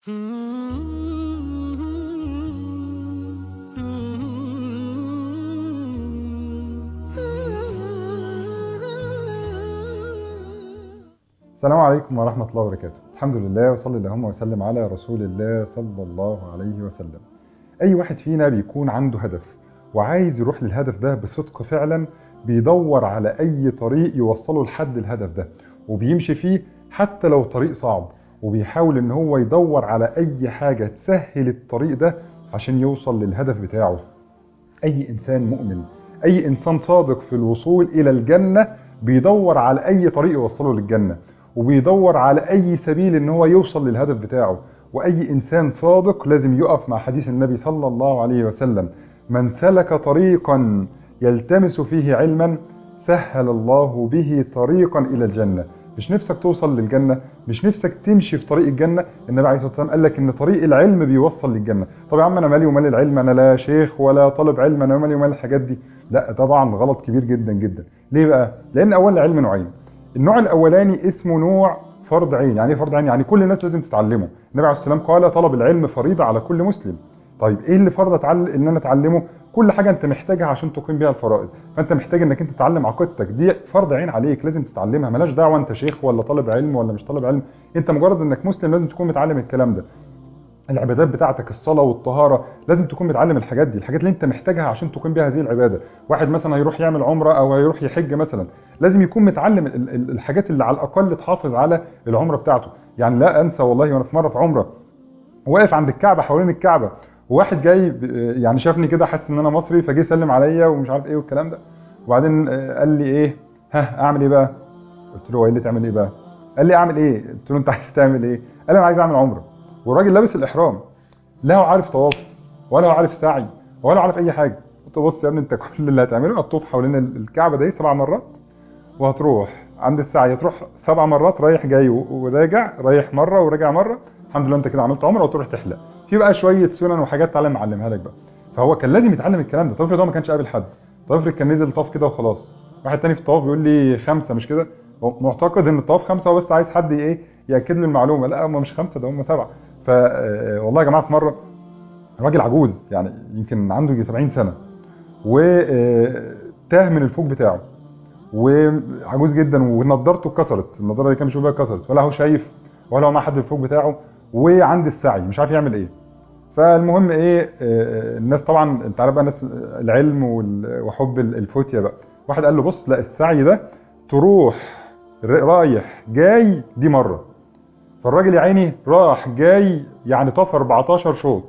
السلام عليكم ورحمة الله وبركاته الحمد لله وصلي اللهم وسلم على رسول الله صلى الله عليه وسلم أي واحد فينا بيكون عنده هدف وعايز يروح للهدف ده بصدق فعلا بيدور على أي طريق يوصله لحد الهدف ده وبيمشي فيه حتى لو طريق صعب وبيحاول ان هو يدور على أي حاجة تسهل الطريق ده عشان يوصل للهدف بتاعه أي إنسان مؤمن أي إنسان صادق في الوصول إلى الجنة بيدور على أي طريق يوصله للجنة وبيدور على أي سبيل ان هو يوصل للهدف بتاعه وأي إنسان صادق لازم يقف مع حديث النبي صلى الله عليه وسلم من سلك طريقا يلتمس فيه علما سهل الله به طريقا إلى الجنة مش نفسك توصل للجنة مش نفسك تمشي في طريق الجنة النبي عليه الصلاة والسلام قال لك ان طريق العلم بيوصل للجنة طب يا عم انا مالي ومال العلم انا لا شيخ ولا طالب علم انا مالي ومال الحاجات دي لا طبعا غلط كبير جدا جدا ليه بقى لان اولا العلم نوعين النوع الاولاني اسمه نوع فرض عين يعني ايه فرض عين يعني كل الناس لازم تتعلمه النبي عليه السلام قال طلب العلم فريضة على كل مسلم طيب ايه اللي فرض اتعلم ان انا اتعلمه كل حاجة انت محتاجها عشان تقيم بيها الفرائض فانت محتاج انك انت تتعلم عقيدتك دي فرض عين عليك لازم تتعلمها ملاش دعوة انت شيخ ولا طالب علم ولا مش طالب علم انت مجرد انك مسلم لازم تكون متعلم الكلام ده العبادات بتاعتك الصلاة والطهارة لازم تكون متعلم الحاجات دي الحاجات اللي انت محتاجها عشان تقيم بيها هذه العبادة واحد مثلا هيروح يعمل عمرة او هيروح يحج مثلا لازم يكون متعلم الحاجات اللي على الاقل تحافظ على العمرة بتاعته يعني لا انسى والله وانا في مرة في عمرة واقف عند الكعبة حوالين الكعبة وواحد جاي يعني شافني كده حاسس ان انا مصري فجه يسلم عليا ومش عارف ايه والكلام ده وبعدين قال لي ايه ها اعمل ايه بقى قلت له قال لي تعمل ايه بقى قال لي اعمل ايه قلت له انت عايز تعمل ايه قال لي انا عايز اعمل عمره والراجل لابس الاحرام لا هو عارف طواف ولا هو عارف سعي ولا عارف اي حاجه قلت له بص يا ابني انت كل اللي هتعمله هتطوف حوالين الكعبه دي سبع مرات وهتروح عند السعي هتروح سبع مرات رايح جاي وراجع رايح مره وراجع مره الحمد لله انت كده عملت عمره وتروح تحلق في بقى شويه سنن وحاجات تعالى معلمها لك بقى فهو كان لازم يتعلم الكلام ده طب افرض هو ما كانش قابل حد طب افرض كان نزل طاف كده وخلاص واحد تاني في الطواف بيقول لي خمسه مش كده معتقد ان الطواف خمسه وبس عايز حد ايه ياكد له المعلومه لا هم مش خمسه ده هم سبعه ف والله يا جماعه في مره راجل عجوز يعني يمكن عنده يجي 70 سنه وتاه من الفوق بتاعه وعجوز جدا ونضارته اتكسرت النضاره اللي كان بيشوف بيها اتكسرت ولا هو شايف ولا هو مع حد في الفوق بتاعه وعند السعي مش عارف يعمل ايه فالمهم ايه الناس طبعا انت عارف بقى الناس العلم وحب الفتية بقى واحد قال له بص لا السعي ده تروح رايح جاي دي مره فالراجل يا عيني راح جاي يعني طاف 14 شوط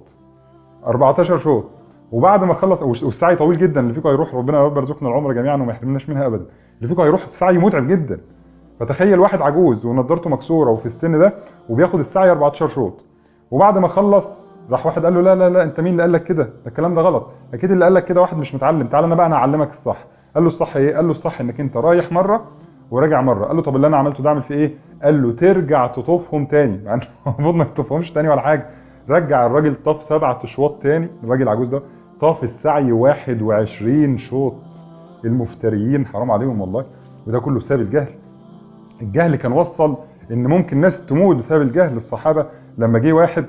14 شوط وبعد ما خلص والسعي طويل جدا اللي فيكم هيروح ربنا يا رب يرزقنا العمر جميعا وما يحرمناش منها ابدا اللي فيكم هيروح السعي متعب جدا فتخيل واحد عجوز ونضارته مكسوره وفي السن ده وبياخد السعي 14 شوط وبعد ما خلص راح واحد قال له لا لا لا انت مين اللي قال لك كده ده الكلام ده غلط اكيد اللي قال لك كده واحد مش متعلم تعالى انا بقى انا اعلمك الصح قال له الصح ايه قال له الصح انك انت رايح مره وراجع مره قال له طب اللي انا عملته ده اعمل فيه ايه قال له ترجع تطوفهم تاني يعني المفروض ما تطوفهمش تاني ولا حاجه رجع الراجل طاف سبعة اشواط تاني الراجل العجوز ده طاف السعي 21 شوط المفتريين حرام عليهم والله وده كله بسبب الجهل الجهل كان وصل ان ممكن ناس تموت بسبب الجهل الصحابه لما جه واحد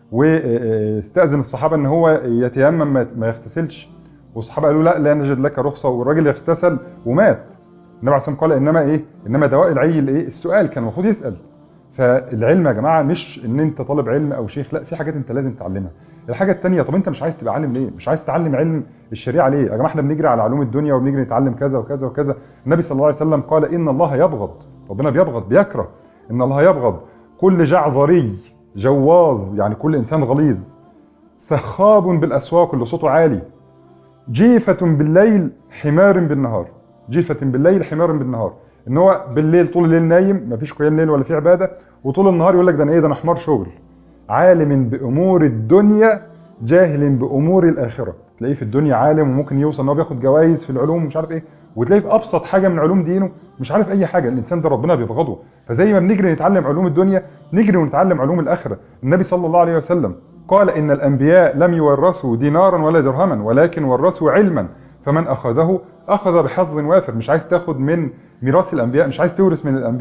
واستاذن الصحابه ان هو يتيمم ما يغتسلش والصحابه قالوا لا لا نجد لك رخصه والراجل اغتسل ومات النبي عليه الصلاه قال انما ايه انما دواء العي الايه السؤال كان المفروض يسال فالعلم يا جماعه مش ان انت طالب علم او شيخ لا في حاجات انت لازم تتعلمها الحاجه الثانيه طب انت مش عايز تبقى عالم ليه مش عايز تتعلم علم الشريعه ليه يا جماعه احنا بنجري على علوم الدنيا وبنجري نتعلم كذا وكذا وكذا النبي صلى الله عليه وسلم قال ان الله يبغض ربنا بيبغض بيكره ان الله يبغض كل جعظري جواظ يعني كل انسان غليظ سخاب بالاسواق اللي صوته عالي جيفة بالليل حمار بالنهار جيفة بالليل حمار بالنهار ان هو بالليل طول الليل نايم مفيش قيام ليل ولا في عباده وطول النهار يقول لك ده انا ايه ده انا حمار شغل عالم بامور الدنيا جاهل بامور الاخره تلاقيه في الدنيا عالم وممكن يوصل ان هو بياخد جوائز في العلوم ومش عارف ايه وتلاقيه في ابسط حاجه من علوم دينه مش عارف اي حاجه الانسان ده ربنا بيبغضه فزي ما بنجري نتعلم علوم الدنيا نجري ونتعلم علوم الاخره النبي صلى الله عليه وسلم قال ان الانبياء لم يورثوا دينارا ولا درهما ولكن ورثوا علما فمن اخذه اخذ بحظ وافر مش عايز تاخد من ميراث الانبياء مش عايز تورث من الانبياء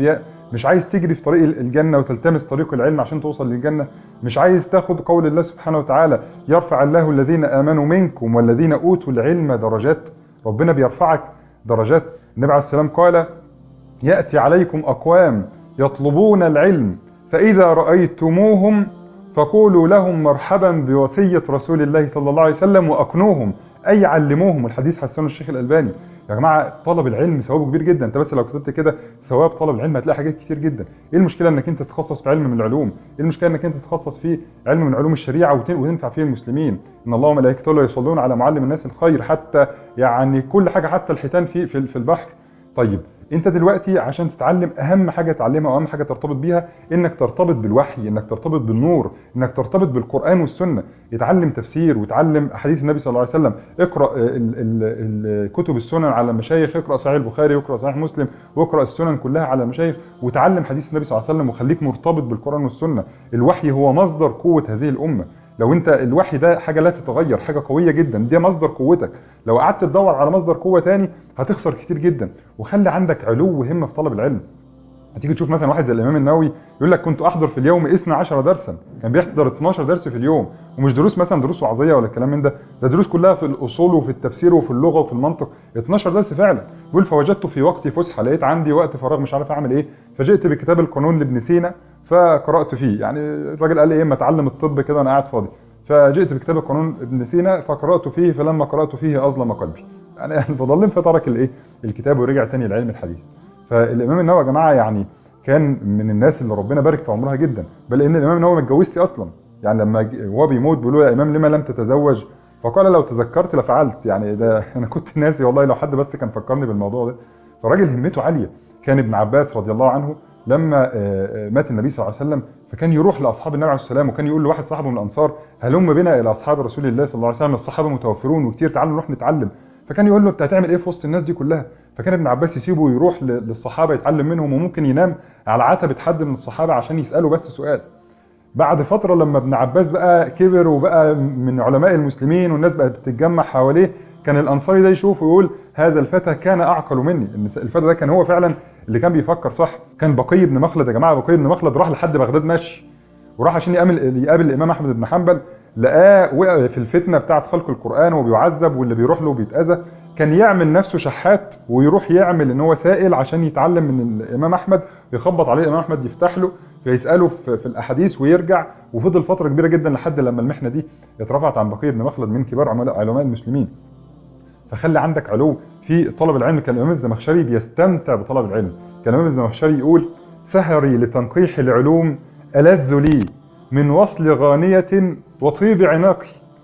مش عايز تجري في طريق الجنة وتلتمس طريق العلم عشان توصل للجنة مش عايز تاخد قول الله سبحانه وتعالى يرفع الله الذين آمنوا منكم والذين أوتوا العلم درجات ربنا بيرفعك درجات النبي عليه السلام قال يأتي عليكم أقوام يطلبون العلم فإذا رأيتموهم فقولوا لهم مرحبا بوصية رسول الله صلى الله عليه وسلم وأقنوهم أي علموهم الحديث حسنه الشيخ الألباني يا جماعة طلب العلم ثوابه كبير جدا انت بس لو كتبت كده ثواب طلب العلم هتلاقي حاجات كتير جدا ايه المشكلة انك انت تتخصص في علم من العلوم ايه المشكلة انك انت تتخصص في علم من علوم الشريعة وتنفع فيه المسلمين ان الله وملائكته لا يصلون على معلم الناس الخير حتى يعني كل حاجة حتى الحيتان في في البحر طيب انت دلوقتي عشان تتعلم اهم حاجه تعلمها واهم حاجه ترتبط بيها انك ترتبط بالوحي انك ترتبط بالنور انك ترتبط بالقران والسنه يتعلم تفسير وتعلم احاديث النبي صلى الله عليه وسلم اقرا كتب السنن على المشايخ اقرا صحيح البخاري واقرا صحيح مسلم واقرا السنن كلها على المشايخ وتعلم حديث النبي صلى الله عليه وسلم وخليك مرتبط بالقران والسنه الوحي هو مصدر قوه هذه الامه لو انت الوحي ده حاجة لا تتغير حاجة قوية جدا دي مصدر قوتك لو قعدت تدور على مصدر قوة تاني هتخسر كتير جدا وخلي عندك علو همة في طلب العلم هتيجي تشوف مثلا واحد زي الامام النووي يقول لك كنت احضر في اليوم 12 درسا كان بيحضر 12 درس في اليوم ومش دروس مثلا دروس وعظيه ولا الكلام من ده ده دروس كلها في الاصول وفي التفسير وفي اللغه وفي المنطق 12 درس فعلا بيقول فوجدت في وقتي فسحه لقيت عندي وقت فراغ مش عارف اعمل ايه فجئت بكتاب القانون لابن سينا فقرات فيه يعني الراجل قال لي ايه ما اتعلم الطب كده وانا قاعد فاضي فجئت بكتاب القانون ابن سينا فقرات فيه فلما قرات فيه اظلم قلبي يعني الفضلين فترك الايه الكتاب ورجع تاني لعلم الحديث فالامام النووي يا جماعه يعني كان من الناس اللي ربنا بارك في عمرها جدا بل ان الامام النووي ما اتجوزش اصلا يعني لما هو بيموت بيقولوا يا امام لما لم تتزوج فقال لو تذكرت لفعلت يعني ده انا كنت ناسي والله لو حد بس كان فكرني بالموضوع ده فراجل همته عاليه كان ابن عباس رضي الله عنه لما مات النبي صلى الله عليه وسلم فكان يروح لاصحاب النبي عليه السلام وكان يقول لواحد صاحبه من الانصار هلم بنا الى اصحاب رسول الله صلى الله عليه وسلم الصحابه متوفرون وكتير تعالوا نروح نتعلم فكان يقول له انت هتعمل ايه في وسط الناس دي كلها فكان ابن عباس يسيبه ويروح للصحابه يتعلم منهم وممكن ينام على عتبه حد من الصحابه عشان يساله بس سؤال بعد فتره لما ابن عباس بقى كبر وبقى من علماء المسلمين والناس بقت بتتجمع حواليه كان الانصاري ده يشوف ويقول هذا الفتى كان اعقل مني الفتى ده كان هو فعلا اللي كان بيفكر صح كان بقي بن مخلد يا جماعه بقي بن مخلد راح لحد بغداد ماشي وراح عشان يقابل يقابل الامام احمد بن حنبل لقاه وقع في الفتنه بتاعه خلق القران وبيعذب واللي بيروح له بيتاذى كان يعمل نفسه شحات ويروح يعمل ان هو سائل عشان يتعلم من الامام احمد يخبط عليه الامام احمد يفتح له فيساله في, في الاحاديث ويرجع وفضل فتره كبيره جدا لحد لما المحنه دي اترفعت عن بقيه بن مخلد من كبار علماء المسلمين فخلي عندك علو في طلب العلم كان الامام الزمخشري بيستمتع بطلب العلم كان الامام الزمخشري يقول سهري لتنقيح العلوم ألذ لي من وصل غانية وطيب عناقي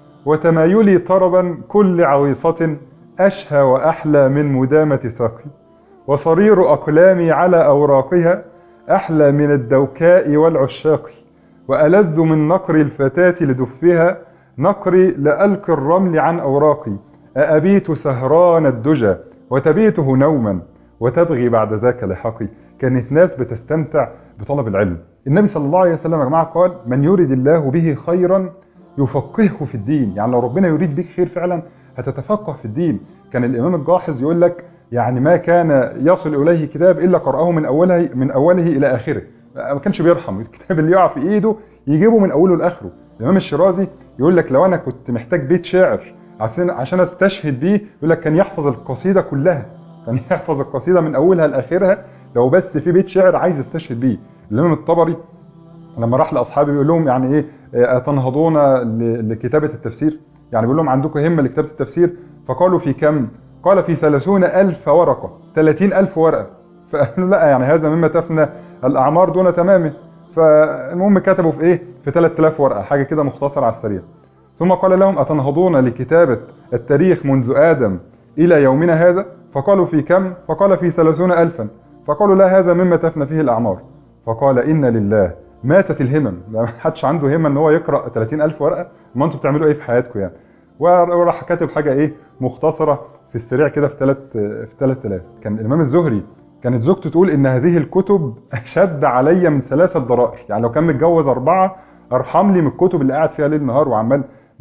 وتمايلي طربا كل عويصة أشهى وأحلى من مدامة ساقي وصرير أقلامي على أوراقها أحلى من الدوكاء والعشاق وألذ من نقر الفتاة لدفها نقري لألقي الرمل عن أوراقي أأبيت سهران الدجى وتبيته نوما وتبغي بعد ذاك لحقي كانت ناس بتستمتع بطلب العلم النبي صلى الله عليه وسلم يا جماعه قال من يريد الله به خيرا يفقهه في الدين يعني لو ربنا يريد بك خير فعلا هتتفقه في الدين كان الامام الجاحظ يقول لك يعني ما كان يصل اليه كتاب الا قراه من اوله من اوله الى اخره ما كانش بيرحم الكتاب اللي يقع في ايده يجيبه من اوله لاخره الامام الشيرازي يقول لك لو انا كنت محتاج بيت شعر عشان عشان استشهد بيه يقول لك كان يحفظ القصيده كلها كان يحفظ القصيده من اولها لاخرها لو بس في بيت شعر عايز استشهد بيه الامام الطبري لما راح لاصحابه بيقول لهم يعني ايه تنهضون لكتابه التفسير يعني بيقول لهم عندكم همه لكتابه التفسير فقالوا في كم قال في ثلاثون ألف ورقة ثلاثين ألف ورقة فقالوا لا يعني هذا مما تفنى الأعمار دون تمامه فالمهم كتبوا في إيه في 3000 ورقة حاجة كده مختصرة على السريع ثم قال لهم أتنهضون لكتابة التاريخ منذ آدم إلى يومنا هذا فقالوا في كم فقال في ثلاثون ألفا فقالوا لا هذا مما تفنى فيه الأعمار فقال إن لله ماتت الهمم ما حدش عنده همة ان هو يقرأ 30000 ورقة ما انتوا بتعملوا ايه في حياتكم يعني وراح كاتب حاجة ايه مختصرة في السريع كده في 3 في 3000 كان الامام الزهري كانت زوجته تقول ان هذه الكتب اشد علي من ثلاثة ضرائر يعني لو كان متجوز اربعة ارحم لي من الكتب اللي قاعد فيها ليل نهار وعمال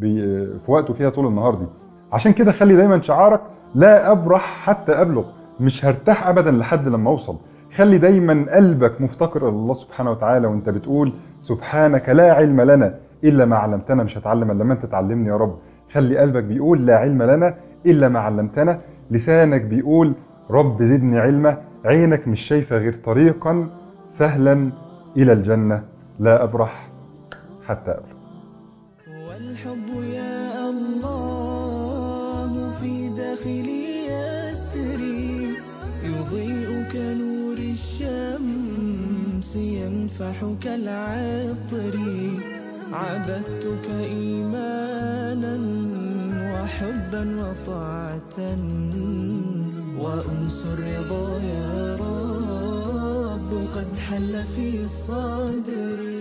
في وقته فيها طول النهار دي عشان كده خلي دايما شعارك لا ابرح حتى ابلغ مش هرتاح ابدا لحد لما اوصل خلي دايما قلبك مفتقر الى الله سبحانه وتعالى وانت بتقول سبحانك لا علم لنا الا ما علمتنا مش هتعلم الا لما انت تعلمني يا رب خلي قلبك بيقول لا علم لنا الا ما علمتنا لسانك بيقول رب زدني علما عينك مش شايفه غير طريقا سهلا الى الجنه لا ابرح حتى اقبله والحب يا الله في داخلي يسري يضيء كنور الشمس ينفح كالعطر عبدتك إيمانا وحبا وطاعة وأنس الرضا يا رب قد حل في صدري